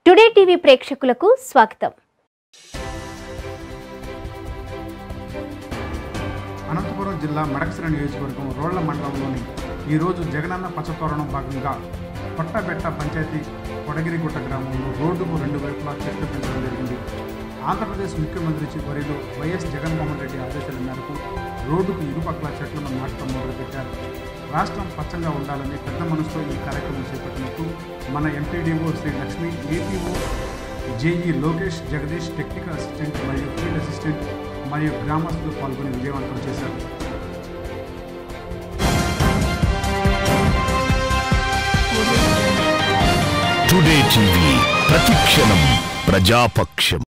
today TV ప్రేక్షకులకు స్వాగతం అనంతపురం జిల్లా మడకసిర నియోజకవర్గం రోళ్ల మండలంలోని ఈరోజు జగనన్న పచ్చతోరణం భాగంగా కొట్టబెట్ట పంచాయతీ కొడగిరిగుట్ట గ్రామంలో రోడ్డుకు రెండు వైపులా చెట్లు పెంచడం జరిగింది ఆంధ్రప్రదేశ్ ముఖ్యమంత్రి వర్యులు వైఎస్ జగన్మోహన్ రెడ్డి ఆదేశాల మేరకు రోడ్డుకు ఇరుపక్కల చెట్లను నాటడం మొదలుపెట్టారు రాష్ట్రం పచ్చంగా ఉండాలని పెద్ద మనసుతో ఈ కార్యక్రమం చేపట్టినట్టు మన MPDO Sri Lakshmi APO JE Lokesh Jagadish technical assistant మరియు ఫీల్డ్ అసిస్టెంట్ మరియు గ్రామస్తులు పాల్గొని విజయవంతం చేశారు టుడే టీవీ ప్రతిక్షణం ప్రజాపక్షం